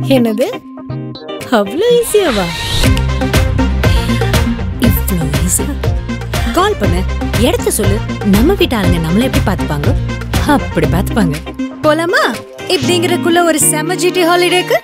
என்னது அவ்வளோ ஈஸியாவா இவ்வளோ ஈஸியா கால் பண்ணு இடத்த சொல்லு நம்ம வீட்டு ஆளுங்க நம்மள எப்படி பார்த்துப்பாங்க அப்படி பார்த்துப்பாங்க போலாமா இப்படிங்கிறதுக்குள்ள ஒரு செம ஜிடி ஹாலிடேக்கு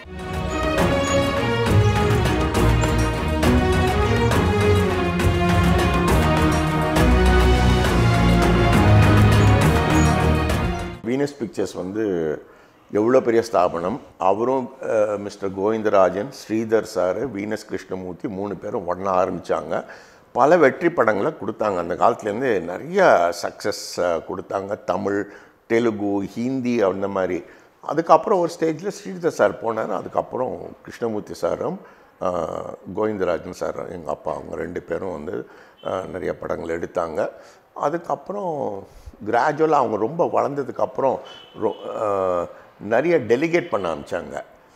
வீனஸ் பிக்சர்ஸ் வந்து எவ்வளோ பெரிய ஸ்தாபனம் அவரும் அஹ், mister Govindarajan Sridhar sir Venus Krishnamurthy மூணு பேரும் ஒன்றா ஆரம்பித்தாங்க பல வெற்றி படங்களை கொடுத்தாங்க அந்த காலத்துலேருந்து நிறைய சக்ஸஸ் கொடுத்தாங்க தமிழ் தெலுங்கு ஹிந்தி அந்த மாதிரி அதுக்கப்புறம் ஒரு ஸ்டேஜில் ஸ்ரீதர் சார் போனார் அதுக்கப்புறம் கிருஷ்ணமூர்த்தி சாரும் அஹ், கோவிந்தராஜன் சார் எங்கள் அப்பா அவங்க ரெண்டு பேரும் வந்து அஹ், நிறைய படங்கள் எடுத்தாங்க அதுக்கப்புறம் கிராஜுவலாக அவங்க ரொம்ப வளர்ந்ததுக்கப்புறம் ரொ அஹ், நிறைய டெலிகேட் பண்ண ஆரம்பித்தாங்க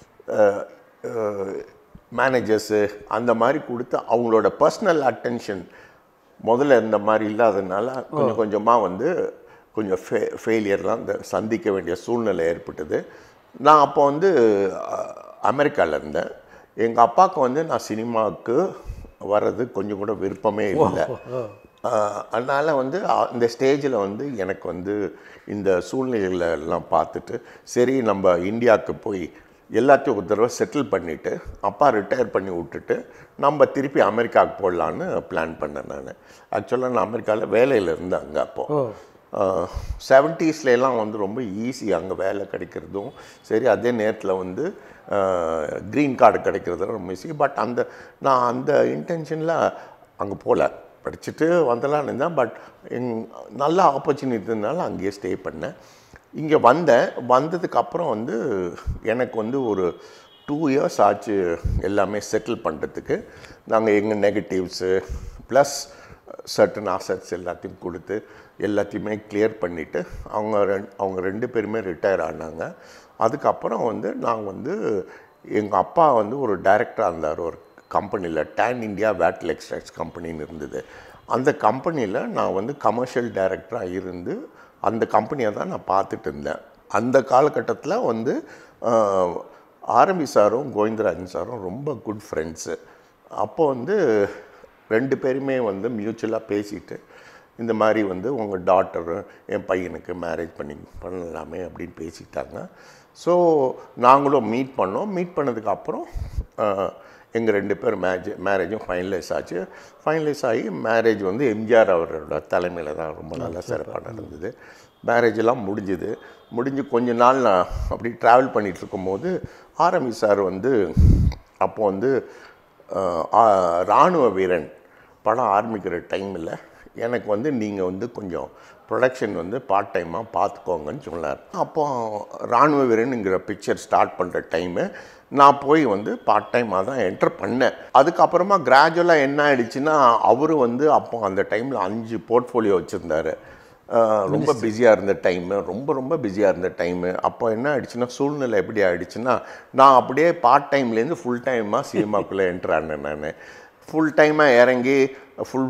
மேனேஜர்ஸு அந்த மாதிரி கொடுத்து அவங்களோட பர்சனல் அட்டென்ஷன் முதல்ல இருந்த மாதிரி இல்லாததுனால கொஞ்சம் கொஞ்சமாக வந்து கொஞ்சம் ஃபே ஃபெயிலியர்லாம் இந்த சந்திக்க வேண்டிய சூழ்நிலை ஏற்பட்டது நான் அப்போ வந்து அமெரிக்காவில் இருந்தேன் எங்கள் அப்பாவுக்கு வந்து நான் சினிமாவுக்கு வர்றது கொஞ்சம் கூட விருப்பமே இல்லை அதனால் வந்து அ- இந்த ஸ்டேஜில் வந்து எனக்கு வந்து இந்த சூழ்நிலைகளை எல்லாம் பார்த்துட்டு சரி நம்ம இந்தியாவுக்கு போய் எல்லாத்தையும் ஒரு தடவை செட்டில் பண்ணிவிட்டு அப்பா ரிட்டையர் பண்ணி விட்டுட்டு நம்ம திருப்பி அமெரிக்காவுக்கு போடலான்னு பிளான் பண்ணேன் நான் ஆக்சுவலாக நான் அமெரிக்காவில் வேலையில் இருந்தேன் அங்கே அப்போது செவன்ட்டீஸ்லாம் வந்து ரொம்ப ஈஸி அங்கே வேலை கிடைக்கிறதும் சரி அதே நேரத்தில் வந்து க்ரீன் கார்டு கிடைக்கிறதும் ரொம்ப ஈஸி பட் அந்த நான் அந்த இன்டென்ஷனில் அங்கே போகல படிச்சுட்டு வந்தலான்னு இருந்தேன் பட் எங் நல்ல ஆப்பர்ச்சுனிட்டினால அங்கேயே ஸ்டே பண்ணேன் இங்கே வந்தேன் வந்ததுக்கு அப்புறம் வந்து எனக்கு வந்து ஒரு டூ இயர்ஸ் ஆச்சு எல்லாமே செட்டில் பண்ணுறதுக்கு நாங்கள் எங்கள் நெகட்டிவ்ஸு ப்ளஸ் சர்டன் அசட்ஸ் எல்லாத்தையும் கொடுத்து எல்லாத்தையுமே கிளியர் பண்ணிவிட்டு அவங்க ரெண் அவங்க ரெண்டு பேருமே ரிட்டையர் ஆனாங்க அதுக்கப்புறம் வந்து நான் வந்து எங்கள் அப்பா வந்து ஒரு டைரக்டராக இருந்தார் ஒரு கம்பெனியில் டேன் இந்தியா வேட்டல் எக்ஸ்ட்ராக்ட்ஸ் கம்பெனின்னு இருந்தது அந்த கம்பெனியில் நான் வந்து கமர்ஷியல் டைரக்டராக இருந்து அந்த கம்பெனியை தான் நான் பார்த்துட்டு இருந்தேன் அந்த காலகட்டத்தில் வந்து ஆஹ், ஆரம்பி சாரும் கோவிந்தராஜன் சாரும் ரொம்ப குட் ஃப்ரெண்ட்ஸு அப்போ வந்து ரெண்டு பேருமே வந்து மியூச்சுவலாக பேசிட்டு இந்த மாதிரி வந்து உங்கள் டாட்டர் என் பையனுக்கு மேரேஜ் பண்ணி பண்ணலாமே அப்படின்னு பேசிட்டாங்க ஸோ நாங்களும் மீட் பண்ணோம் மீட் பண்ணதுக்கப்புறம் எங்கள் ரெண்டு பேர் மேரேஜ் மேரேஜும் ஃபைனலைஸ் ஆச்சு ஃபைனலைஸ் ஆகி மேரேஜ் வந்து எம்ஜிஆர் அவரோட தலைமையில் தான் ரொம்ப நல்லா சிறப்பாக நடந்தது மேரேஜ் எல்லாம் முடிஞ்சுது முடிஞ்சு கொஞ்ச நாள் நான் அப்படி ட்ராவல் பண்ணிகிட்டு இருக்கும்போது ஆரம்பி சார் வந்து அப்போ வந்து அஹ், ஆ- இராணுவ வீரன் படம் ஆரம்பிக்கிற டைமில் எனக்கு வந்து நீங்கள் வந்து கொஞ்சம் ப்ரொடக்ஷன் வந்து பார்ட் டைமாக பார்த்துக்கோங்கன்னு சொன்னார் அப்போ இராணுவ வீரனுங்கிற பிக்சர் ஸ்டார்ட் பண்ணுற டைமு நான் போய் வந்து பார்ட் டைமாக தான் என்டர் பண்ணேன் அதுக்கப்புறமா கிராஜுவலாக என்ன ஆயிடுச்சுன்னா அவரும் வந்து அப்போ அந்த டைமில் அஞ்சு போர்ட்ஃபோலியோ வச்சுருந்தாரு ஆஹ் ரொம்ப பிஸியாக இருந்த டைமு ரொம்ப ரொம்ப பிஸியாக இருந்த டைமு அப்போ என்ன ஆயிடுச்சுன்னா சூழ்நிலை எப்படி ஆயிடுச்சுன்னா நான் அப்படியே பார்ட் டைம்லேருந்து ஃபுல் டைமாக சினிமாக்குள்ளே என்ட்ரு ஆனேன் நான் ஃபுல் டைமாக இறங்கி ஃபுல்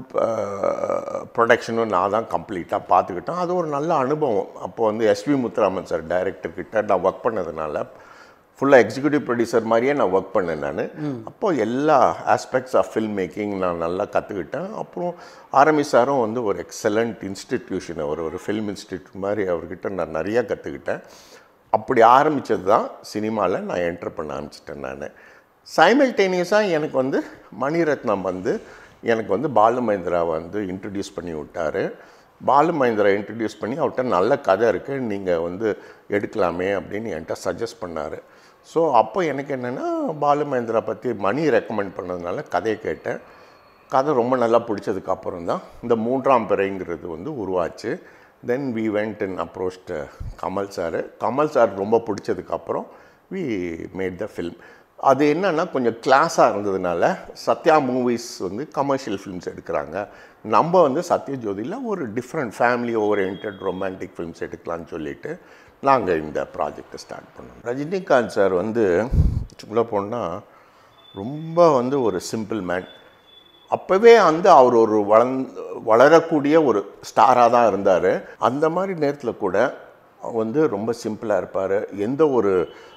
ப்ரொடக்ஷனும் நான் தான் கம்ப்ளீட்டாக பார்த்துக்கிட்டேன் அது ஒரு நல்ல அனுபவம் அப்போ வந்து எஸ்வி முத்துராமன் சார் டைரக்டர் கிட்ட நான் ஒர்க் பண்ணதுனால ஃபுல்லாக எக்ஸிக்யூட்டிவ் ப்ரொடியூசர் மாதிரியே நான் ஒர்க் பண்ணேன் நான் அப்போது எல்லா ஆஸ்பெக்ட்ஸ் ஆஃப் ஃபில்ம் மேக்கிங் நான் நல்லா கற்றுக்கிட்டேன் அப்புறம் ஆரம்பி சாரும் வந்து ஒரு எக்ஸலண்ட் இன்ஸ்டிடியூஷன் அவர் ஒரு ஃபில்ம் இன்ஸ்டியூட் மாதிரி அவர்கிட்ட நான் நிறையா கற்றுக்கிட்டேன் அப்படி ஆரம்பித்தது தான் சினிமாவில் நான் என்டர் பண்ண ஆரம்பிச்சிட்டேன் நான் சைமல்டேனியஸாக எனக்கு வந்து மணிரத்னம் வந்து எனக்கு வந்து பாலு மகேந்திரா வந்து இன்ட்ரடியூஸ் பண்ணி விட்டார் பாலு மகேந்திரா இன்ட்ரடியூஸ் பண்ணி அவர்கிட்ட நல்ல கதை இருக்குது நீங்கள் வந்து எடுக்கலாமே அப்படின்னு என்கிட்ட சஜஸ்ட் பண்ணார் ஸோ அப்போ எனக்கு என்னென்னா பாலு மகேந்திரா பற்றி மணி ரெக்கமெண்ட் பண்ணதுனால கதையை கேட்டேன் கதை ரொம்ப நல்லா பிடிச்சதுக்கு அப்புறம் தான் இந்த மூன்றாம் பிறைங்கிறது வந்து உருவாச்சு then we went and approached Kamal sir Kamal sir ரொம்ப பிடிச்சதுக்கப்புறம் வி மேட் த ஃபில்ம் அது என்னன்னா கொஞ்சம் கிளாஸாக இருந்ததுனால சத்யா மூவிஸ் வந்து கமர்ஷியல் ஃபிலிம்ஸ் எடுக்கிறாங்க நம்ம வந்து சத்யஜோதியில் ஒரு different family oriented romantic films எடுக்கலாம்னு சொல்லிட்டு நாங்கள் இந்த ப்ராஜெக்டை ஸ்டார்ட் பண்ணோம் ரஜினிகாந்த் சார் வந்து சொல்ல போனால் ரொம்ப வந்து ஒரு சிம்பிள் மேன் அப்போவே வந்து அவர் ஒரு வளர்ந் வளரக்கூடிய ஒரு ஸ்டாராக தான் இருந்தார் அந்த மாதிரி நேரத்தில் கூட வந்து ரொம்ப சிம்பிளாக இருப்பார் எந்த ஒரு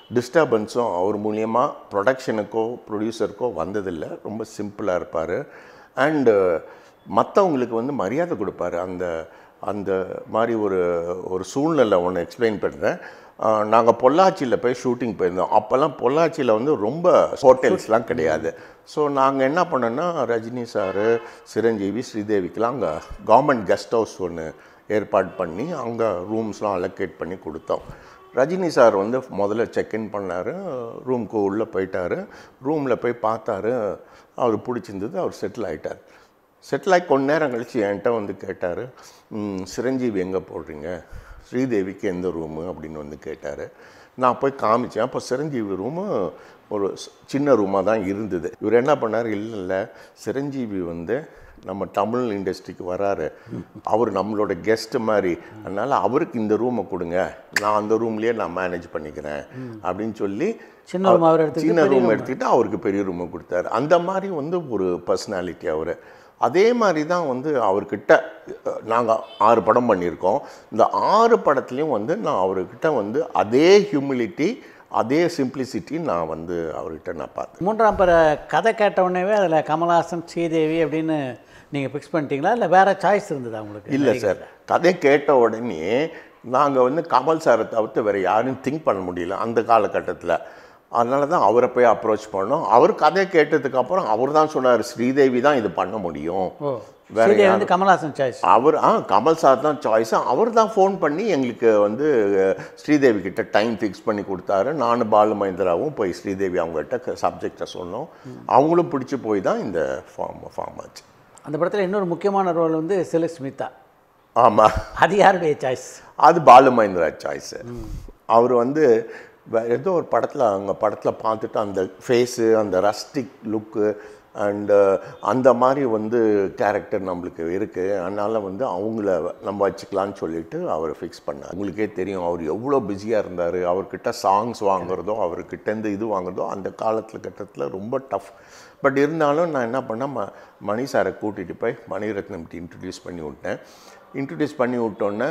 டிஸ்டர்பன்ஸும் அவர் மூலியமாக ப்ரொடக்ஷனுக்கோ ப்ரொடியூசருக்கோ வந்ததில்லை ரொம்ப சிம்பிளாக இருப்பார் அண்டு மற்றவங்களுக்கு வந்து மரியாதை கொடுப்பாரு அந்த அந்த மாதிரி ஒரு ஒரு சூழ்நிலை ஒன்று எக்ஸ்பிளைன் பண்ணுறேன் நாங்கள் பொள்ளாச்சியில் போய் ஷூட்டிங் போயிருந்தோம் அப்போல்லாம் பொள்ளாச்சியில் வந்து ரொம்ப ஹோட்டல்ஸ்லாம் கிடையாது ஸோ நாங்கள் என்ன பண்ணோன்னா ரஜினி சாரு சிரஞ்சீவி ஸ்ரீதேவிக்கெலாம் அங்கே கவர்மெண்ட் கெஸ்ட் ஹவுஸ் ஒன்று ஏற்பாடு பண்ணி அங்கே ரூம்ஸ்லாம் அலோகேட் பண்ணி கொடுத்தோம் ரஜினி சார் வந்து முதல்ல செக்இன் பண்ணார் ரூமுக்கு உள்ளே போயிட்டார் ரூமில் போய் பார்த்தாரு அவர் பிடிச்சிருந்தது அவர் செட்டில் ஆயிட்டார் செட்டில் ஆகி கொஞ்ச நேரம் கழித்து என்கிட்ட வந்து கேட்டார் சிரஞ்சீவி எங்கே போடுறீங்க ஸ்ரீதேவிக்கு எந்த ரூமு அப்படின்னு வந்து கேட்டார் நான் போய் காமிச்சேன் அப்போ சிரஞ்சீவி ரூமு ஒரு ஸ்- சின்ன ரூமாக தான் இருந்தது இவர் என்ன பண்ணார் இல்லை இல்லை சிரஞ்சீவி வந்து நம்ம தமிழ் இண்டஸ்ட்ரிக்கு வராரு அவர் நம்மளோட கெஸ்ட் மாதிரி அதனால் அவருக்கு இந்த ரூமை கொடுங்க நான் அந்த ரூம்லேயே நான் மேனேஜ் பண்ணிக்கிறேன் அப்படின்னு சொல்லி சின்ன room அவர் எடுத்துக்கிட்டு சின்ன பெரிய ரூம் எடுத்துக்கிட்டு அவருக்கு பெரிய ரூமை கொடுத்தாரு அந்த மாதிரி வந்து ஒரு பர்சனாலிட்டி அவர் அதே மாதிரி தான் வந்து அவர்கிட்ட நாங்கள் ஆறு படம் பண்ணியிருக்கோம் இந்த ஆறு படத்துலையும் வந்து நான் அவர்கிட்ட வந்து அதே ஹியூமிலிட்டி அதே சிம்பிளிசிட்டி நான் வந்து அவர்கிட்ட நான் பார்த்தேன் மூன்றாம் பிற கதை கேட்ட உடனேவே அதில் கமல்ஹாசன் ஸ்ரீதேவி அப்படின்னு நீங்கள் ஃபிக்ஸ் பண்ணிட்டீங்களா இல்லை வேற சாய்ஸ் இருந்ததா உங்களுக்கு இல்லை சார் கதை கேட்ட உடனே நாங்கள் வந்து கமல் சாரை தவிர்த்து வேறு யாரையும் திங்க் பண்ண முடியல அந்த காலகட்டத்தில் அதனால தான் அவரை போய் அப்ரோச் பண்ணோம் அவர் கதை கேட்டதுக்கு அப்புறம் அவர் தான் சொன்னார் ஸ்ரீதேவி தான் இது பண்ண முடியும் ஓ வேற ஸ்ரீதேவி யாரும் வந்து கமல்ஹாசன் சாய்ஸ் அவர் ஆ கமல் சார் தான் சாய்ஸ் அவர் தான் ஃபோன் பண்ணி எங்களுக்கு வந்து அஹ், ஸ்ரீதேவி கிட்ட டைம் ஃபிக்ஸ் பண்ணி கொடுத்தாரு நானும் பாலு மகேந்திராவும் போய் ஸ்ரீதேவி அவங்ககிட்ட சப்ஜெக்டை சொன்னோம் அவங்களும் பிடிச்சி போய் தான் இந்த ஃபார்ம் ஃபார்ம் ஆச்சு அந்த படத்தில் இன்னொரு முக்கியமான ரோல் வந்து சிலக் ஸ்மிதா ஆமாம் அது யாருடைய சாய்ஸ் அது பாலு மகேந்திரா சாய்ஸு அவர் வந்து வே- ஏதோ ஒரு படத்தில் அவங்க படத்தில் பார்த்துட்டு அந்த ஃபேஸு அந்த ரஸ்டிக் லுக்கு அண்டு அந்த மாதிரி வந்து கேரக்டர் நம்மளுக்கு இருக்குது அதனால் வந்து அவங்கள நம்ம வச்சுக்கலான்னு சொல்லிட்டு அவர் ஃபிக்ஸ் பண்ணார் உங்களுக்கே தெரியும் அவர் எவ்வளோ பிஸியாக இருந்தார் அவர்கிட்ட சாங்ஸ் வாங்குறதோ அவர்கிட்டேருந்து இது வாங்குறதோ அந்த காலத்தில் கட்டத்தில் ரொம்ப டஃப் பட் இருந்தாலும் நான் என்ன பண்ணேன் ம மணி சாரை கூட்டிகிட்டு போய் மணிரத்னம்க்கு இன்ட்ரடியூஸ் பண்ணி விட்டேன் இன்ட்ரடியூஸ் பண்ணி விட்டோன்னே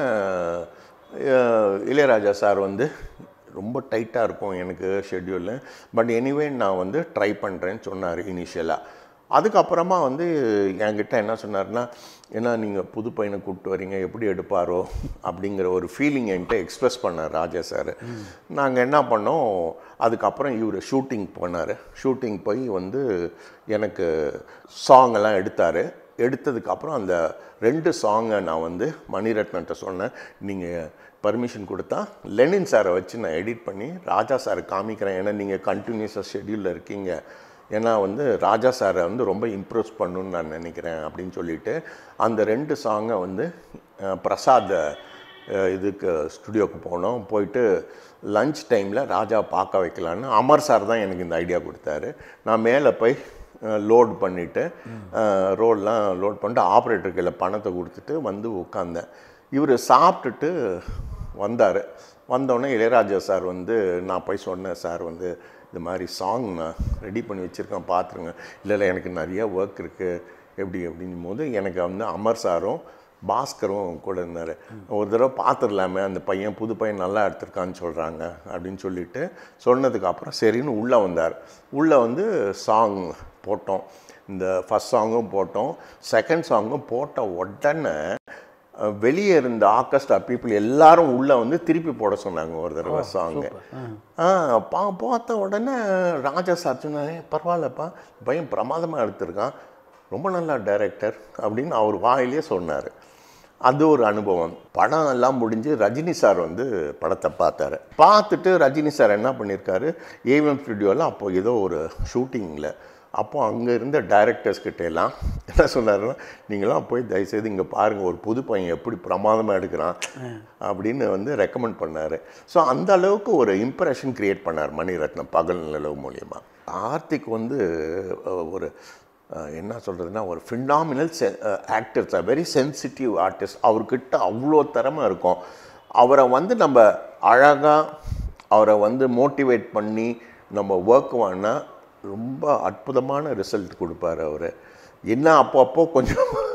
அஹ், இளையராஜா சார் வந்து ரொம்ப டைட்டாக இருக்கும் எனக்கு ஷெட்யூலு பட் எனிவே நான் வந்து ட்ரை பண்ணுறேன்னு சொன்னார் இனிஷியலாக அதுக்கப்புறமா வந்து என்கிட்ட என்ன சொன்னார்னா ஏன்னா நீங்கள் புது பையனை கூப்பிட்டு வரீங்க எப்படி எடுப்பாரோ அப்படிங்கிற ஒரு ஃபீலிங் என்கிட்ட எக்ஸ்பிரஸ் பண்ணார் ராஜா சார் நாங்கள் என்ன பண்ணோம் அதுக்கப்புறம் இவர் ஷூட்டிங் போனார் ஷூட்டிங் போய் வந்து எனக்கு சாங் எல்லாம் எடுத்தார் எடுத்ததுக்கப்புறம் அந்த ரெண்டு சாங்கை நான் வந்து மணிரத்னன்ட்ட சொன்னேன் நீங்கள் பர்மிஷன் கொடுத்தா லெனின் சாரை வச்சு நான் எடிட் பண்ணி ராஜா சாரை காமிக்கிறேன் ஏன்னா நீங்கள் கண்டினியூஸாக ஷெட்யூலில் இருக்கீங்க ஏன்னா வந்து ராஜா சாரை வந்து ரொம்ப இம்ப்ரெஸ் பண்ணணும்னு நான் நினைக்கிறேன் அப்படின்னு சொல்லிட்டு அந்த ரெண்டு சாங்கை வந்து அஹ், பிரசாத் அஹ், இதுக்கு ஸ்டுடியோக்கு போனோம் போயிட்டு லஞ்ச் டைமில் ராஜா பார்க்க வைக்கலான்னு அமர் சார் தான் எனக்கு இந்த ஐடியா கொடுத்தாரு நான் மேலே போய் லோட் பண்ணிவிட்டு ரோடெலாம் லோட் பண்ணிட்டு ஆப்ரேட்டர் கையில் பணத்தை கொடுத்துட்டு வந்து உட்காந்தேன் இவர் சாப்பிட்டுட்டு வந்தார் வந்தோடனே இளையராஜா சார் வந்து நான் போய் சொன்னேன் சார் வந்து இது மாதிரி சாங் நான் ரெடி பண்ணி வச்சுருக்கேன் பார்த்துருங்க இல்லை இல்லை எனக்கு நிறைய ஒர்க் இருக்குது எப்படி அப்படின்னும் போது எனக்கு வந்து அமர் சாரும் பாஸ்கரும் கூட இருந்தார் ஒரு தடவை பார்த்துடலாமே அந்த பையன் புது பையன் நல்லா எடுத்திருக்கான்னு சொல்கிறாங்க அப்படின்னு சொல்லிட்டு சொன்னதுக்கு அப்புறம் சரின்னு உள்ளே வந்தார் உள்ளே வந்து சாங் போட்டோம் இந்த ஃபஸ்ட் சாங்கும் போட்டோம் செகண்ட் சாங்கும் போட்ட உடனே அஹ், வெளியே இருந்த ஆர்கெஸ்ட்ரா பீப்புள் எல்லாரும் உள்ளே வந்து திருப்பி போட சொன்னாங்க ஒரு தடவை சாங்கு ஆ பா பார்த்த உடனே ராஜா சார் சொன்னாரு பரவாயில்லப்பா பையன் பிரமாதமாக எடுத்திருக்கான் ரொம்ப நல்ல டைரக்டர் அப்படின்னு அவர் வாயிலே சொன்னார் அது ஒரு அனுபவம் படம் எல்லாம் முடிஞ்சு ரஜினி சார் வந்து படத்தை பார்த்தாரு பார்த்துட்டு ரஜினி சார் என்ன பண்ணியிருக்காரு ஏவிஎம் ஸ்டுடியோவில் அப்போ ஏதோ ஒரு ஷூட்டிங்கில் அப்போ அங்கே இருந்த டைரக்டர்ஸ் கிட்ட எல்லாம் என்ன சொன்னாருன்னா நீங்களாம் போய் தயவுசெய்து இங்கே பாருங்கள் ஒரு புது பையன் எப்படி பிரமாதமாக எடுக்கிறான் அப்படின்னு வந்து ரெக்கமெண்ட் பண்ணார் ஸோ அந்த அளவுக்கு ஒரு இம்ப்ரெஷன் கிரியேட் பண்ணார் மணிரத்னம் பகல் நிலவு மூலியமாக ஆர்த்திக் வந்து அஹ், ஒரு அஹ், என்ன சொல்கிறதுனா ஒரு ஃபினாமினல் செ ஆக்டர்ஸ் வெரி சென்சிட்டிவ் ஆர்டிஸ்ட் அவர்கிட்ட அவ்வளோ திறமை இருக்கும் அவரை வந்து நம்ம அழகாக அவரை வந்து மோட்டிவேட் பண்ணி நம்ம ஒர்க் வாங்கினா ரொம்ப அற்புதமான ரிசல்ட் கொடுப்பாரு அவர் என்ன அப்போ அப்போ கொஞ்சம்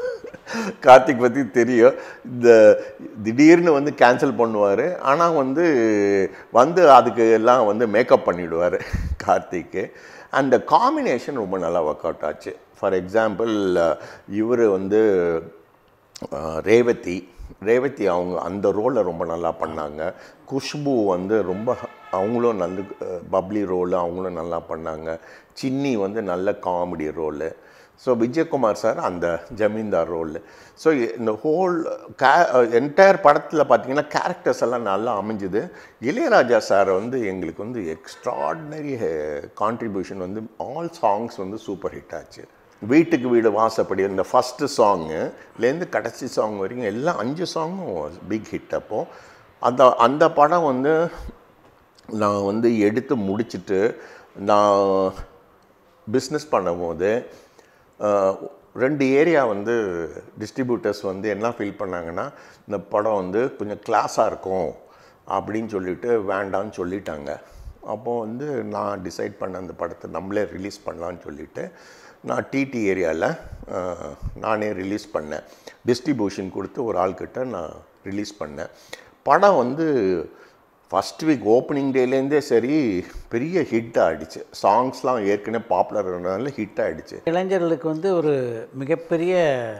கார்த்திக் பற்றி தெரியும் இந்த திடீர்னு வந்து கேன்சல் பண்ணுவார் ஆனால் வந்து வந்து அதுக்கு எல்லாம் வந்து மேக்கப் பண்ணிவிடுவார் கார்த்திக்கு அந்த காம்பினேஷன் ரொம்ப நல்லா ஒர்க் அவுட் ஆச்சு ஃபார் எக்ஸாம்பிள் இவர் வந்து அஹ், ரேவதி ரேவதி அவங்க அந்த ரோலை ரொம்ப நல்லா பண்ணாங்க குஷ்பு வந்து ரொம்ப அவங்களும் நல்ல பப்ளி ரோலு அவங்களும் நல்லா பண்ணாங்க சின்னி வந்து நல்ல comedy role so Vijayakumar sir அந்த ஜமீன்தார் ரோல் ஸோ இந்த ஹோல் கே என்டையர் படத்தில் பார்த்தீங்கன்னா கேரக்டர்ஸ் எல்லாம் நல்லா அமைஞ்சுது இளையராஜா சார் வந்து எங்களுக்கு வந்து எக்ஸ்ட்ராடினரி கான்ட்ரிபியூஷன் வந்து ஆல் சாங்ஸ் வந்து சூப்பர் ஹிட் ஆச்சு வீட்டுக்கு வீடு வாசப்படி இந்த ஃபஸ்ட்டு சாங்குலேருந்து கடைசி சாங் வரைக்கும் எல்லாம் அஞ்சு சாங்கும் பிக் ஹிட் அப்போ அந்த அந்த படம் வந்து நான் வந்து எடுத்து முடிச்சிட்டு நான் பிஸ்னஸ் பண்ணும்போது அஹ், ரெண்டு ஏரியா வந்து டிஸ்ட்ரிபியூட்டர்ஸ் வந்து என்ன ஃபீல் பண்ணாங்கன்னா இந்த படம் வந்து கொஞ்சம் கிளாஸாக இருக்கும் அப்படின்னு சொல்லிட்டு வேண்டான்னு சொல்லிட்டாங்க அப்போது வந்து நான் டிசைட் பண்ண அந்த படத்தை நம்மளே ரிலீஸ் பண்ணலான்னு சொல்லிட்டு நான் டிடி ஏரியாவில் நானே ரிலீஸ் பண்ணேன் டிஸ்ட்ரிபியூஷன் கொடுத்து ஒரு ஆள்கிட்ட நான் ரிலீஸ் பண்ணேன் படம் வந்து ஃபஸ்ட் வீக் ஓப்பனிங் டேலேருந்தே சரி பெரிய ஹிட் ஆகிடுச்சு சாங்ஸ்லாம் ஏற்கனவே பாப்புலர் ஆனதுனால ஹிட் ஆகிடுச்சு இளைஞர்களுக்கு வந்து ஒரு மிகப்பெரிய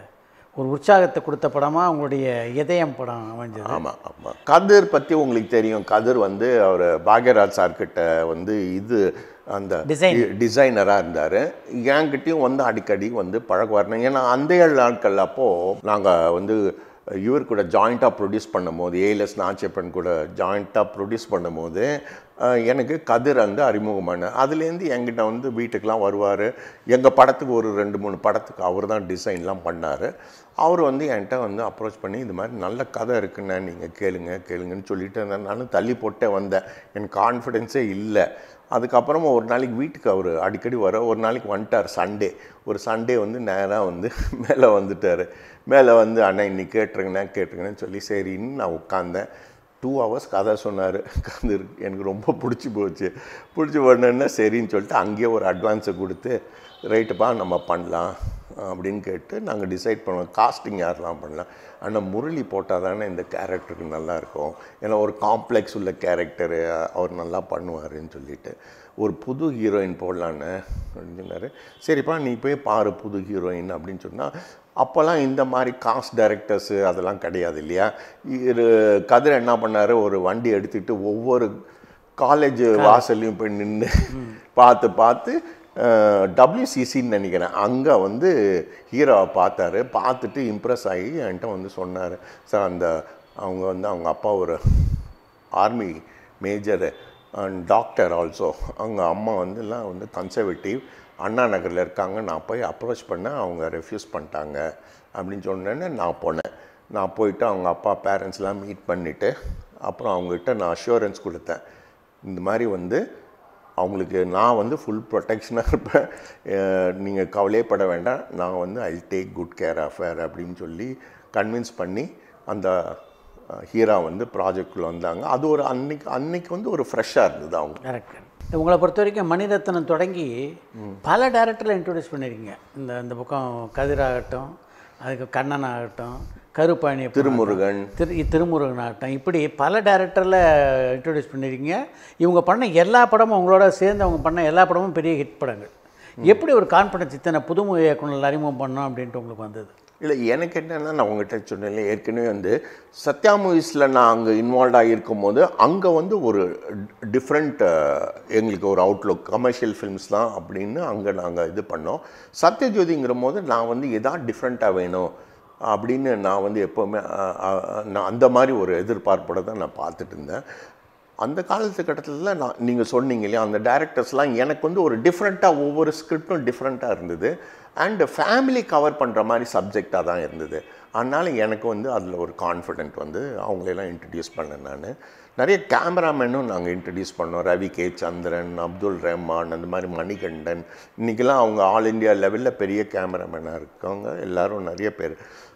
ஒரு உற்சாகத்தை கொடுத்த படமாக உங்களுடைய இதயம் படம் அமைஞ்சது ஆமாம் ஆமாம் கதிர் பற்றி உங்களுக்கு தெரியும் கதிர் வந்து அவர் பாக்யராஜ் சார்கிட்ட வந்து இது அந்த Design. டிசைனராக இருந்தார் என்கிட்டயும் வந்து அடிக்கடி வந்து பழகுவார் ஏன்னா அந்த ஏழு நாட்கள் அப்போது நாங்கள் வந்து இவர் கூட ஜாயிண்ட்டாக ப்ரொடியூஸ் பண்ணும்போது ஏஎல்எஸ் நாச்சியப்பன் கூட ஜாயிண்ட்டாக ப்ரொடியூஸ் பண்ணும்போது அஹ், எனக்கு கதிர் வந்து அறிமுகமான அதுலேருந்து என்கிட்ட வந்து வீட்டுக்கெலாம் வருவார் எங்கள் படத்துக்கு ஒரு ரெண்டு மூணு படத்துக்கு அவர் தான் டிசைன்லாம் பண்ணார் அவர் வந்து என்கிட்ட வந்து அப்ரோச் பண்ணி இது மாதிரி நல்ல கதை இருக்குண்ணே நீங்கள் கேளுங்க கேளுங்கன்னு சொல்லிட்டு நான் நானும் தள்ளி போட்டே வந்தேன் எனக்கு கான்ஃபிடென்ஸே இல்லை அதுக்கப்புறமா ஒரு நாளைக்கு வீட்டுக்கு அவர் அடிக்கடி வர ஒரு நாளைக்கு வந்துட்டார் சண்டே ஒரு சண்டே வந்து நேராக வந்து மேலே வந்துட்டார் மேலே வந்து அண்ணா இன்னைக்கு கேட்டுருங்கண்ணா கேட்டுருங்கன்னு சொல்லி சரின்னு நான் உட்காந்தேன் டூ ஹவர்ஸ் கதை சொன்னார் அது எனக்கு ரொம்ப பிடிச்சி போச்சு பிடிச்சி போனோன்னா சரின்னு சொல்லிட்டு அங்கேயே ஒரு அட்வான்ஸை கொடுத்து ரைட்டுப்பா நம்ம பண்ணலாம் அப்படின்னு கேட்டு நாங்கள் டிசைட் பண்ணுவோம் காஸ்டிங் யாரெல்லாம் பண்ணலாம் ஆனால் முரளி போட்டால் தானே இந்த கேரக்டருக்கு நல்லா இருக்கும் ஏன்னா ஒரு காம்ப்ளெக்ஸ் உள்ள கேரக்டரு அவர் நல்லா பண்ணுவாருன்னு சொல்லிட்டு ஒரு புது ஹீரோயின் போடலான்னு அப்படின்னு சொன்னார் சரிப்பா நீ போய் பாரு புது ஹீரோயின் அப்படின்னு சொன்னால் அப்போல்லாம் இந்த மாதிரி காஸ்ட் டைரக்டர்ஸு அதெல்லாம் கிடையாது இல்லையா இரு கதிர் என்ன பண்ணார் ஒரு வண்டி எடுத்துக்கிட்டு ஒவ்வொரு காலேஜ் வாசல்லையும் போய் நின்று பார்த்து பார்த்து டபிள்யூசிசின்னு நினைக்கிறேன் அங்கே வந்து ஹீரோவை பார்த்தாரு பார்த்துட்டு இம்ப்ரெஸ் ஆகி என்கிட்ட வந்து சொன்னார் சார் அந்த அவங்க வந்து அவங்க அப்பா ஒரு army major and doctor also அவங்க அம்மா வந்து எல்லாம் வந்து கன்சர்வேட்டிவ் அண்ணா நகரில் இருக்காங்க நான் போய் அப்ரோச் பண்ணேன் அவங்க ரெஃப்யூஸ் பண்ணிட்டாங்க அப்படின்னு சொன்னேன்னு நான் போனேன் நான் போயிட்டு அவங்க அப்பா பேரண்ட்ஸ்லாம் மீட் பண்ணிவிட்டு அப்புறம் அவங்ககிட்ட நான் அஷூரன்ஸ் கொடுத்தேன் இந்த மாதிரி வந்து அவங்களுக்கு நான் வந்து ஃபுல் ப்ரொடெக்ஷனாக இருப்பேன் நீங்கள் கவலையப்பட வேண்டாம் நான் வந்து I take good care of her அப்படின்னு சொல்லி கன்வின்ஸ் பண்ணி அந்த ஹீரா வந்து ப்ராஜெக்டில் வந்தாங்க அது ஒரு அன்னைக்கு அன்னைக்கு வந்து ஒரு ஃப்ரெஷ்ஷாக இருந்தது அவங்க கரெக்ட் உங்களை பொறுத்த வரைக்கும் மணிரத்னம் தொடங்கி பல டேரக்டரில் இன்ட்ரடியூஸ் பண்ணியிருக்கீங்க இந்த இந்த பக்கம் கதிராகட்டும் அதுக்கு கண்ணன் ஆகட்டும் கருப்பாணி திருமுருகன் திரு திருமுருகன் ஆகட்டும் இப்படி பல டேரக்டரில் இன்ட்ரடியூஸ் பண்ணியிருக்கீங்க இவங்க பண்ண எல்லா படமும் உங்களோட சேர்ந்து அவங்க பண்ண எல்லா படமும் பெரிய ஹிட் படங்கள் எப்படி ஒரு கான்ஃபிடன்ஸ் இத்தனை புதுமுக இயக்குனர் அறிமுகம் பண்ணோம் அப்படின்ட்டு உங்களுக்கு வந்தது இல்லை எனக்கு என்னென்னா நான் உங்கள்கிட்ட சொன்னேன் ஏற்கனவே வந்து சத்யா மூவிஸில் நான் அங்கே இன்வால்வ் இருக்கும் போது அங்கே வந்து ஒரு டிஃப்ரெண்ட் எங்களுக்கு ஒரு அவுட்லுக் கமர்ஷியல் ஃபிலிம்ஸ் தான் அப்படின்னு அங்கே நாங்கள் இது பண்ணோம் சத்யஜோதிங்கிற போது நான் வந்து எதாவது டிஃப்ரெண்ட்டாக வேணும் அப்படின்னு நான் வந்து எப்போவுமே அஹ், அஹ், நான் அந்த மாதிரி ஒரு எதிர்பார்ப்போட தான் நான் பார்த்துட்டு இருந்தேன் அந்த காலத்துக்கட்டத்தில் நான் நீங்கள் சொன்னீங்க இல்லையா அந்த டேரக்டர்ஸ்லாம் எனக்கு வந்து ஒரு டிஃப்ரெண்ட்டாக ஒவ்வொரு ஸ்கிரிப்டும் டிஃப்ரெண்ட்டாக இருந்தது அண்டு ஃபேமிலி கவர் பண்ணுற மாதிரி சப்ஜெக்டாக தான் இருந்தது அதனால் எனக்கு வந்து அதில் ஒரு கான்ஃபிடென்ட் வந்து அவங்களெல்லாம் இன்ட்ரடியூஸ் பண்ணேன் நான் நிறைய கேமராமேனும் நாங்கள் இன்ட்ரடியூஸ் பண்ணோம் ரவி கே சந்திரன் அப்துல் ரஹ்மான் அந்த மாதிரி மணிகண்டன் இன்றைக்கெல்லாம் அவங்க ஆல் இந்தியா லெவலில் பெரிய கேமராமேனாக இருக்காங்க எல்லாரும் நிறைய பேர்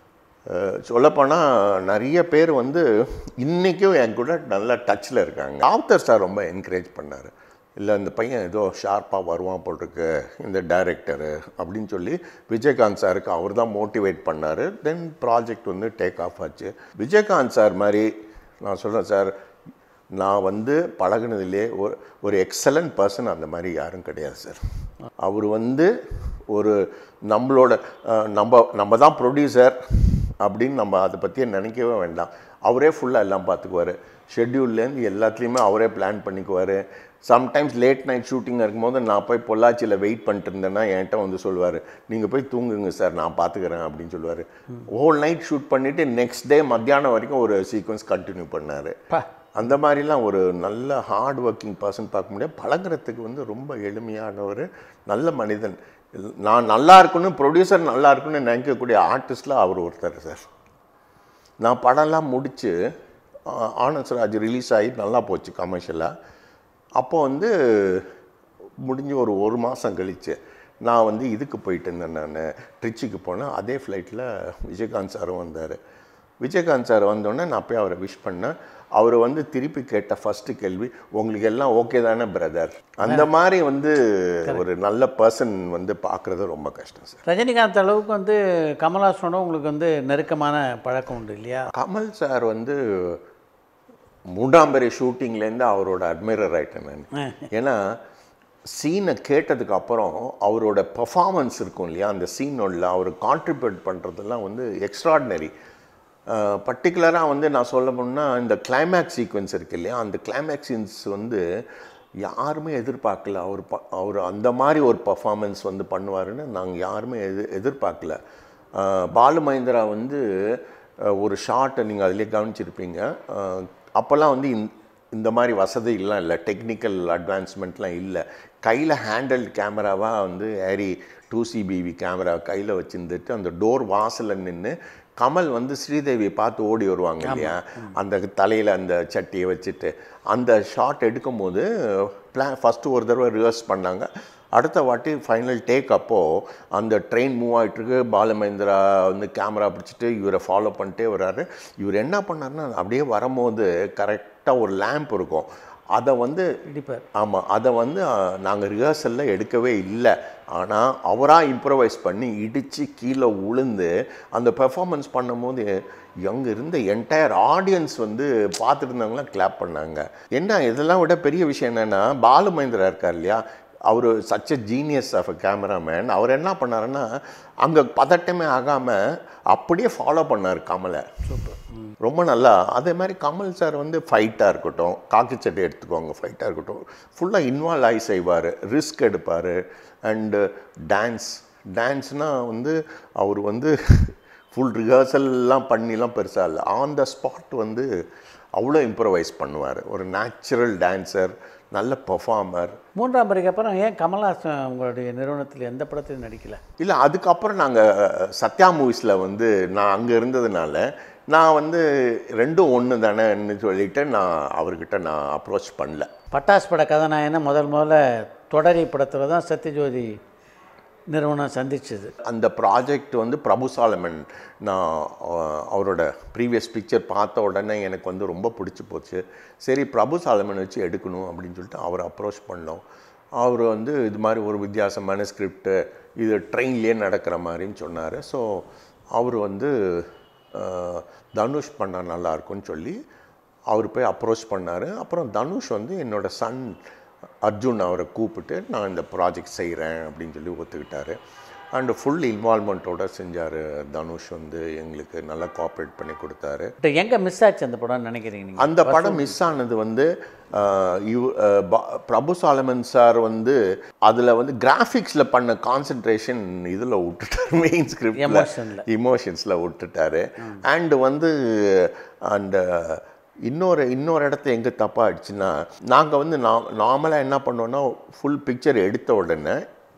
சொல்லப்போனால் நிறைய பேர் வந்து இன்றைக்கும் என் கூட நல்ல டச்சில் இருக்காங்க ஆப்தர் சார் ரொம்ப என்கரேஜ் பண்ணார் இல்லை இந்த பையன் ஏதோ ஷார்ப்பாக வருவான் போல் இருக்கு இந்த டைரக்டரு அப்படின்னு சொல்லி விஜயகாந்த் சாருக்கு அவர் தான் மோட்டிவேட் பண்ணார் தென் ப்ராஜெக்ட் வந்து டேக் ஆஃப் ஆச்சு விஜயகாந்த் சார் மாதிரி நான் சொல்கிறேன் சார் நான் வந்து பழகுனதுலே ஒரு ஒரு எக்ஸலண்ட் பர்சன் அந்த மாதிரி யாரும் கிடையாது சார் அவர் வந்து ஒரு நம்மளோட அஹ், நம்ம நம்ம தான் ப்ரொடியூசர் அப்படின்னு நம்ம அதை பற்றி நினைக்கவே வேண்டாம் அவரே ஃபுல்லாக எல்லாம் பார்த்துக்குவார் ஷெட்யூல்லேருந்து எல்லாத்துலேயுமே அவரே பிளான் பண்ணிக்குவார் சம்டைம்ஸ் லேட் நைட் ஷூட்டிங் இருக்கும்போது நான் போய் பொள்ளாச்சியில் வெயிட் பண்ணிட்டு இருந்தேன்னா என்கிட்ட வந்து சொல்லுவார் நீங்கள் போய் தூங்குங்க சார் நான் பார்த்துக்கிறேன் அப்படின்னு சொல்லுவார் ஹோல் நைட் ஷூட் பண்ணிவிட்டு நெக்ஸ்ட் டே மத்தியானம் வரைக்கும் ஒரு சீக்வன்ஸ் கண்டினியூ பண்ணார் பா அந்த மாதிரிலாம் ஒரு நல்ல ஹார்ட் ஒர்க்கிங் பர்சன் பார்க்க முடியாது பழகுறதுக்கு வந்து ரொம்ப எளிமையானவர் நல்ல மனிதன் நான் நல்லா இருக்கணும் ப்ரொடியூசர் நல்லா இருக்கணும்னு நினைக்கக்கூடிய ஆர்டிஸ்டில் அவர் ஒருத்தர் சார் நான் படம்லாம் முடித்து ஆனந்த்ராஜ் ரிலீஸ் ஆகி நல்லா போச்சு கமர்ஷியலாக அப்போ வந்து முடிஞ்சு ஒரு ஒரு மாதம் கழிச்சு நான் வந்து இதுக்கு போயிட்டு இருந்தேன் நான் ட்ரிச்சிக்கு போனேன் அதே ஃப்ளைட்டில் விஜயகாந்த் சாரும் வந்தார் விஜயகாந்த் சார் வந்தோடனே நான் போய் அவரை விஷ் பண்ணேன் அவர் வந்து திருப்பி கேட்ட ஃபஸ்ட்டு கேள்வி உங்களுக்கு எல்லாம் ஓகே தானே பிரதர் அந்த மாதிரி வந்து ஒரு நல்ல பர்சன் வந்து பார்க்குறது ரொம்ப கஷ்டம் சார் ரஜினிகாந்த் அளவுக்கு வந்து கமல்ஹாசனோட உங்களுக்கு வந்து நெருக்கமான பழக்கம் உண்டு இல்லையா கமல் சார் வந்து மூன்றாம் பெரிய ஷூட்டிங்லேருந்து அவரோட அட்மைரர் ஆயிட்டேன் நான் ஏன்னா சீனை கேட்டதுக்கு அப்புறம் அவரோட பெர்ஃபார்மன்ஸ் இருக்கும் இல்லையா அந்த சீனோட அவர் கான்ட்ரிபியூட் பண்ணுறதெல்லாம் வந்து எக்ஸ்ட்ராடினரி பர்டிகுலராக வந்து நான் சொல்ல போனால் இந்த கிளைமேக்ஸ் சீக்வன்ஸ் இருக்கு இல்லையா அந்த கிளைமேக்ஸ் சீன்ஸ் வந்து யாருமே எதிர்பார்க்கல அவர் ப அவர் அந்த மாதிரி ஒரு பர்ஃபார்மன்ஸ் வந்து பண்ணுவாருன்னு நாங்கள் யாருமே எது எதிர்பார்க்கல அஹ், பாலு மகேந்திரா வந்து அஹ், ஒரு ஷார்ட்டை நீங்கள் அதிலே கவனிச்சிருப்பீங்க அஹ், அப்போல்லாம் வந்து இந்த இந்த மாதிரி வசதிலாம் இல்லை டெக்னிக்கல் அட்வான்ஸ்மெண்ட்லாம் இல்லை கையில் ஹேண்டல் கேமராவாக வந்து ஏரி டூ சிபிவி கேமரா கையில் வச்சுருந்துட்டு அந்த டோர் வாசலில் நின்று கமல் வந்து ஸ்ரீதேவியை பார்த்து ஓடி வருவாங்க இல்லையா அந்த தலையில் அந்த சட்டியை வச்சுட்டு அந்த ஷாட் எடுக்கும்போது பிளான் ஃபஸ்ட்டு ஒரு தடவை ரிவர்ஸ் பண்ணாங்க அடுத்த வாட்டி ஃபைனல் டேக் அப்போது அந்த ட்ரெயின் மூவ் ஆகிட்டுருக்கு பாலமேந்திரா வந்து கேமரா பிடிச்சிட்டு இவரை ஃபாலோ பண்ணிட்டே வர்றாரு இவர் என்ன பண்ணாருன்னா அப்படியே வரும்போது கரெக்டாக ஒரு லேம்ப் இருக்கும் அதை வந்து இடிப்பார் ஆமாம் அதை வந்து நாங்கள் ரிஹர்சலில் எடுக்கவே இல்லை ஆனால் அவராக இம்ப்ரவைஸ் பண்ணி இடித்து கீழே உளுந்து அந்த பெர்ஃபார்மன்ஸ் பண்ணும்போது அங்கே இருந்த என்டையர் ஆடியன்ஸ் வந்து பார்த்துட்டு இருந்தவங்களாம் கிளாப் பண்ணாங்க என்ன இதெல்லாம் விட பெரிய விஷயம் என்னென்னா பாலு மகேந்திரா இருக்கார் இல்லையா அவர் such a genius of a cameraman அவர் என்ன பண்ணாருன்னா அங்கே பதட்டமே ஆகாமல் அப்படியே ஃபாலோ பண்ணார் கமலை ரொம்ப நல்லா அதே மாதிரி கமல் சார் வந்து ஃபைட்டாக இருக்கட்டும் காக்கி சட்டை எடுத்துக்கோங்க ஃபைட்டாக இருக்கட்டும் ஃபுல்லாக இன்வால்வ் ஆகி செய்வார் ரிஸ்க் எடுப்பார் அண்டு டான்ஸ் டான்ஸ்னால் வந்து அவர் வந்து ஃபுல் ரிஹர்சல்லாம் பண்ணிலாம் பெருசாக இல்லை ஆன் த ஸ்பாட் வந்து அவ்வளோ இம்ப்ரவைஸ் பண்ணுவார் ஒரு நேச்சுரல் டான்சர் நல்ல பெர்ஃபார்மர் மூன்றாம் பிறகு அப்புறம் ஏன் கமல்ஹாசன் உங்களுடைய நிறுவனத்தில் எந்த படத்திலும் நடிக்கல இல்லை அதுக்கப்புறம் நாங்கள் சத்யா மூவிஸில் வந்து நான் அங்கே இருந்ததுனால நான் வந்து ரெண்டும் ஒன்று தானேன்னு சொல்லிட்டு நான் அவர்கிட்ட நான் அப்ரோச் பண்ணல பட்டாசு பட கதாநாயகனை முதல் முதல்ல தொடரி படத்தில் தான் சத்யஜோதி நிறுவனம் சந்திச்சது அந்த ப்ராஜெக்ட் வந்து பிரபு சாலமன் நான் அஹ், அவரோட ப்ரீவியஸ் பிக்சர் பார்த்த உடனே எனக்கு வந்து ரொம்ப பிடிச்சி போச்சு சரி பிரபு சாலமன் வச்சு எடுக்கணும் அப்படின்னு சொல்லிட்டு அவரை அப்ரோச் பண்ணோம் அவர் வந்து இது மாதிரி ஒரு வித்தியாசமான ஸ்கிரிப்டு இது ட்ரெயின்லேயே நடக்கிற மாதிரின்னு சொன்னார் ஸோ அவர் வந்து அஹ், தனுஷ் பண்ணால் நல்லா இருக்கும்னு சொல்லி அவர் போய் அப்ரோச் பண்ணார் அப்புறம் தனுஷ் வந்து என்னோட சன் அர்ஜுன் அவரை கூப்பிட்டு நான் இந்த ப்ராஜெக்ட் செய்கிறேன் அப்படின்னு சொல்லி ஒத்துக்கிட்டாரு அண்டு ஃபுல் இன்வால்மெண்ட்டோட செஞ்சார் தனுஷ் வந்து எங்களுக்கு நல்லா கோஆப்ரேட் பண்ணி கொடுத்தாரு பட் எங்கே மிஸ் ஆச்சு அந்த படம்னு நினைக்கிறீங்க நீங்கள் அந்த படம் மிஸ் ஆனது வந்து ஆஹ், இவ் ஆஹ், பா- பிரபு சாலமன் சார் வந்து அதில் வந்து கிராஃபிக்ஸில் பண்ண கான்சென்ட்ரேஷன் இதில் விட்டுட்டார் மெயின் ஸ்கிரிப்டில் Emotionல. இமோஷன்ஸில் விட்டுட்டாரு அண்டு வந்து அந்த இன்னொரு இன்னொரு இடத்த எங்கே தப்பாகிடுச்சுன்னா நாங்கள் வந்து நான் நார்மலாக என்ன பண்ணோன்னா ஃபுல் பிக்சர் எடுத்த உடனே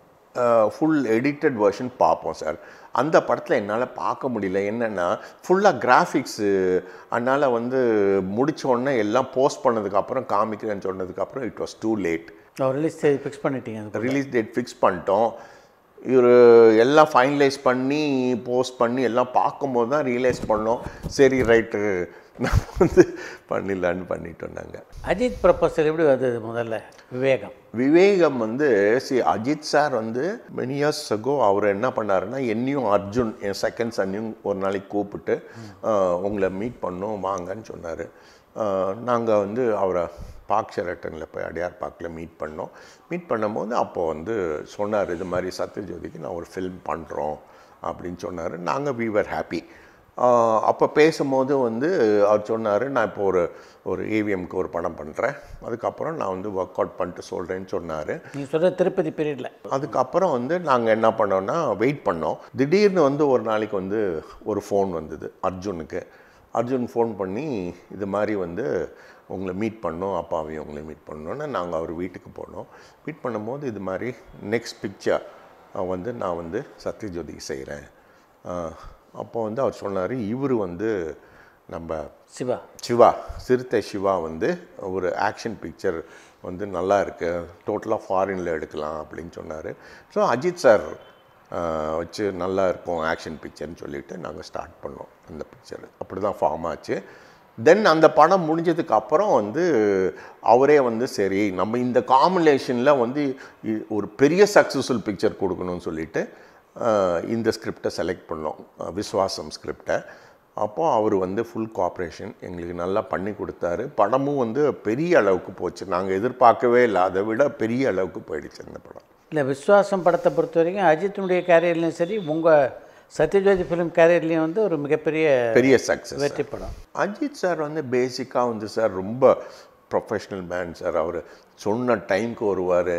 ஃபுல் எடிட்டட் வெர்ஷன் பார்ப்போம் சார் அந்த படத்தில் என்னால் பார்க்க முடியல என்னென்னா ஃபுல்லாக கிராஃபிக்ஸு அதனால் வந்து முடிச்ச உடனே எல்லாம் போஸ்ட் பண்ணதுக்கப்புறம் காமிக்கிறேன்னு சொன்னதுக்கப்புறம் it was too late release fix பண்ணிட்டீங்க அது ரிலீஸ் டேட் ஃபிக்ஸ் பண்ணிட்டோம் இவர் எல்லாம் ஃபைனலைஸ் பண்ணி போஸ்ட் பண்ணி எல்லாம் பார்க்கும்போது தான் ரியலைஸ் பண்ணோம் சரி ரைட்டு நம்ம வந்து பண்ணிடலான்னு பண்ணிட்டோம் நாங்கள் அஜித் ப்ரொபோசல் எப்படி வந்தது முதல்ல விவேகம் விவேகம் வந்து சி அஜித் சார் வந்து மெனி இயர்ஸ் அகோ அவர் என்ன பண்ணாருன்னா என்னையும் அர்ஜுன் என் செகண்ட் சன்னையும் ஒரு நாளைக்கு கூப்பிட்டு ஆஹ், உங்களை மீட் பண்ணோம் வாங்கன்னு சொன்னார் நாங்கள் வந்து அவரை பார்க் ஷெரட்டனில் போய் அடையார் பார்க்கில் மீட் பண்ணோம் மீட் பண்ணும்போது அப்போ வந்து சொன்னார் இது மாதிரி சத்யஜோதிக்கு நான் ஒரு ஃபில்ம் பண்ணுறோம் அப்படின்னு சொன்னார் நாங்கள் we were ஹாப்பி அப்போ பேசும்போது வந்து அவர் சொன்னார் நான் இப்போ ஒரு ஒரு ஏவிஎம்க்கு ஒரு படம் பண்ணுறேன் அதுக்கப்புறம் நான் வந்து ஒர்க் அவுட் பண்ணிட்டு சொல்கிறேன்னு சொன்னார் நீங்கள் சொல்கிற திருப்பதி பீரியடில் அதுக்கப்புறம் வந்து நாங்கள் என்ன பண்ணோம்னா வெயிட் பண்ணோம் திடீர்னு வந்து ஒரு நாளைக்கு வந்து ஒரு ஃபோன் வந்தது அர்ஜுனுக்கு அர்ஜுன் ஃபோன் பண்ணி இது மாதிரி வந்து உங்களை மீட் பண்ணோம் அப்பாவையும் உங்களை மீட் பண்ணோன்னு நாங்கள் அவர் வீட்டுக்கு போனோம் மீட் பண்ணும்போது இது மாதிரி நெக்ஸ்ட் பிக்சர் வந்து நான் வந்து சத்யஜோதிக்கு செய்கிறேன் அப்போ வந்து அவர் சொன்னார் இவர் வந்து நம்ம சிவா சிவா சிறுத்தை சிவா வந்து ஒரு ஆக்ஷன் பிக்சர் வந்து நல்லா இருக்கு டோட்டலாக ஃபாரினில் எடுக்கலாம் அப்படின்னு சொன்னார் ஸோ அஜித் சார் வச்சு நல்லா இருக்கும் ஆக்ஷன் பிக்சர்னு சொல்லிட்டு நாங்கள் ஸ்டார்ட் பண்ணோம் அந்த பிக்சர் அப்படி தான் ஃபார்ம் ஆச்சு தென் அந்த படம் முடிஞ்சதுக்கு அப்புறம் வந்து அவரே வந்து சரி நம்ம இந்த காம்பினேஷனில் வந்து இ- ஒரு பெரிய சக்ஸஸ்ஃபுல் பிக்சர் கொடுக்கணும்னு சொல்லிட்டு அஹ், இந்த ஸ்கிரிப்டை செலக்ட் பண்ணோம் அஹ், விஸ்வாசம் ஸ்கிரிப்டை அப்போது அவர் வந்து ஃபுல் கோஆப்ரேஷன் எங்களுக்கு நல்லா பண்ணி கொடுத்தாரு படமும் வந்து பெரிய அளவுக்கு போச்சு நாங்கள் எதிர்பார்க்கவே இல்லை அதை விட பெரிய அளவுக்கு போயிடுச்சு அந்த படம் இல்லை விஸ்வாசம் படத்தை பொறுத்த வரைக்கும் அஜித்தினுடைய கேரியர்லையும் சரி உங்கள் சத்யஜோதி ஃபிலிம் கேரியர்லேயும் வந்து ஒரு மிகப்பெரிய பெரிய சக்ஸஸ் வெற்றி படம் அஜித் சார் வந்து பேசிக்காக வந்து சார் ரொம்ப ப்ரொஃபஷ்னல் மேன் சார் அவர் சொன்ன டைம்க்கு வருவார்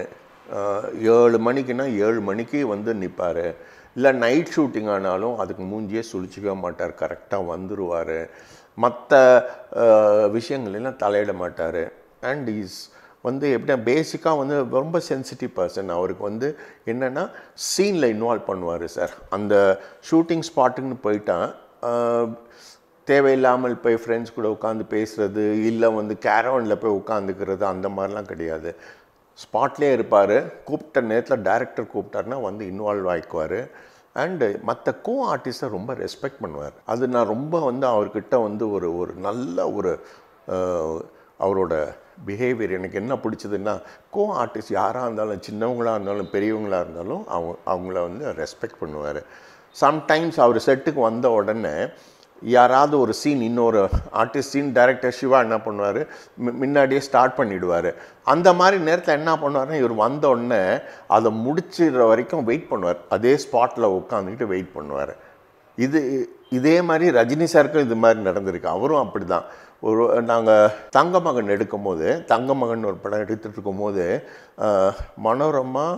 ஏழு மணிக்குன்னா ஏழு மணிக்கு வந்து நிற்பார் இல்லை நைட் ஷூட்டிங் ஆனாலும் அதுக்கு மூஞ்சியே சுழிச்சிக்கவே மாட்டார் கரெக்டாக வந்துடுவார் மற்ற விஷயங்களெல்லாம் தலையிட மாட்டார் அண்ட் இஸ் வந்து எப்படின்னா பேசிக்காக வந்து ரொம்ப சென்சிட்டிவ் பர்சன் அவருக்கு வந்து என்னென்னா சீனில் இன்வால்வ் பண்ணுவார் சார் அந்த ஷூட்டிங் ஸ்பாட்டுக்குன்னு போயிட்டா ஆஹ், தேவையில்லாமல் போய் ஃப்ரெண்ட்ஸ் கூட உட்காந்து பேசுறது இல்லை வந்து கேரவனில் போய் உட்காந்துக்கிறது அந்த மாதிரிலாம் கிடையாது ஸ்பாட்லேயே இருப்பார் கூப்பிட்ட நேரத்தில் டைரக்டர் கூப்பிட்டாருன்னா வந்து இன்வால்வ் ஆகிக்குவார் அண்டு மற்ற கோ ஆர்டிஸ்ட்டை ரொம்ப ரெஸ்பெக்ட் பண்ணுவார் அது நான் ரொம்ப வந்து அவர்கிட்ட வந்து ஒரு ஒரு நல்ல ஒரு ஆஹ், அவரோட பிஹேவியர் எனக்கு என்ன பிடிச்சதுன்னா கோ ஆர்டிஸ்ட் யாராக இருந்தாலும் சின்னவங்களாக இருந்தாலும் பெரியவங்களாக இருந்தாலும் அவங்க அவங்கள வந்து ரெஸ்பெக்ட் பண்ணுவார் சம்டைம்ஸ் அவர் செட்டுக்கு வந்த உடனே யாராவது ஒரு சீன் இன்னொரு ஆர்டிஸ்ட் சீன் டைரக்டர் சிவா என்ன பண்ணுவார் முன்னாடியே ஸ்டார்ட் பண்ணிடுவார் அந்த மாதிரி நேரத்தில் என்ன பண்ணுவாருன்னா இவர் வந்த உடனே அதை முடிச்சிடுற வரைக்கும் வெயிட் பண்ணுவார் அதே ஸ்பாட்டில் உட்காந்துக்கிட்டு வெயிட் பண்ணுவார் இது இதே மாதிரி ரஜினி சாருக்கும் இது மாதிரி நடந்திருக்கு அவரும் அப்படி தான் ஒரு நாங்கள் தங்க மகன் எடுக்கும்போது தங்க மகன் ஒரு படம் எடுத்துட்டு இருக்கும்போது ஆஹ், மனோரமா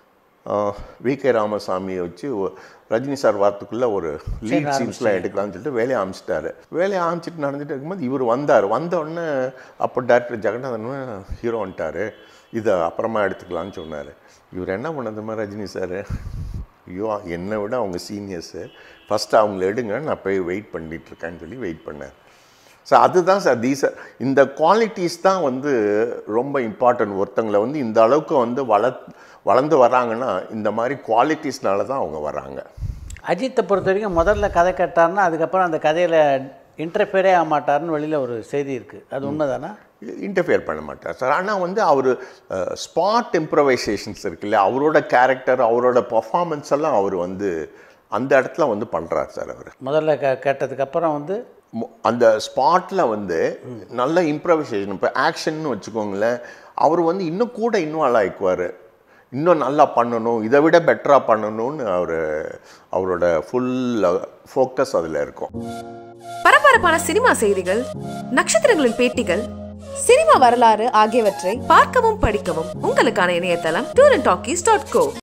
வி கே ராமசாமியை வச்சு ஒ- ரஜினி சார் வாரத்துக்குள்ளே ஒரு லீட் சீன்ஸ்லாம் எடுக்கலாம்னு சொல்லிட்டு வேலையை ஆரம்பிச்சிட்டாரு வேலையை ஆரம்பிச்சிட்டு நடந்துட்டு இருக்கும்போது இவர் வந்தார் வந்த உடனே அப்போ டேரக்டர் ஜெகநாதன் ஹீரோ வந்துட்டாரு இதை அப்புறமா எடுத்துக்கலாம்னு சொன்னார் இவர் என்ன பண்ணதுமா ரஜினி சார் ஐயோ என்னை விட அவங்க சீனியர்ஸு ஃபஸ்ட்டு அவங்கள எடுங்க நான் போய் வெயிட் பண்ணிட்டு இருக்கேன்னு சொல்லி வெயிட் பண்ணேன் ஸோ அதுதான் சார் தீஸ் இந்த குவாலிட்டிஸ் தான் வந்து ரொம்ப இம்பார்ட்டன்ட் ஒருத்தங்களை வந்து இந்த அளவுக்கு வந்து வள வளர்ந்து வராங்கன்னா இந்த மாதிரி குவாலிட்டிஸ்னால தான் அவங்க வராங்க அஜித்தை பொறுத்த வரைக்கும் முதல்ல கதை கேட்டார்னா அதுக்கப்புறம் அந்த கதையில் இன்டர்ஃபியரே ஆக மாட்டார்னு வெளியில் ஒரு செய்தி இருக்குது அது உண்மைதானா இன்டர்ஃபியர் பண்ண மாட்டார் சார் ஆனால் வந்து அவர் ஸ்பாட் இம்ப்ரவைசேஷன்ஸ் இருக்குல்ல அவரோட கேரக்டர் அவரோட பர்ஃபார்மன்ஸ் எல்லாம் அவர் வந்து அந்த இடத்துல வந்து பண்ணுறார் சார் அவர் முதல்ல க கேட்டதுக்கப்புறம் வந்து மு- அந்த ஸ்பாட்டில் வந்து நல்ல இம்ப்ரவைசேஷன் இப்போ ஆக்ஷன்னு வச்சுக்கோங்களேன் அவர் வந்து இன்னும் கூட இன்வால்வ் ஆகிக்குவார் இன்னும் நல்லா பண்ணணும் இதை விட பெட்டராக பண்ணணும்னு அவர் அவரோட ஃபுல் ஃபோக்கஸ் அதில் இருக்கும் பரபரப்பான சினிமா செய்திகள் நட்சத்திரங்களின் பேட்டிகள் சினிமா வரலாறு ஆகியவற்றை பார்க்கவும் படிக்கவும் உங்களுக்கான இணையதளம் tour and talkies dot go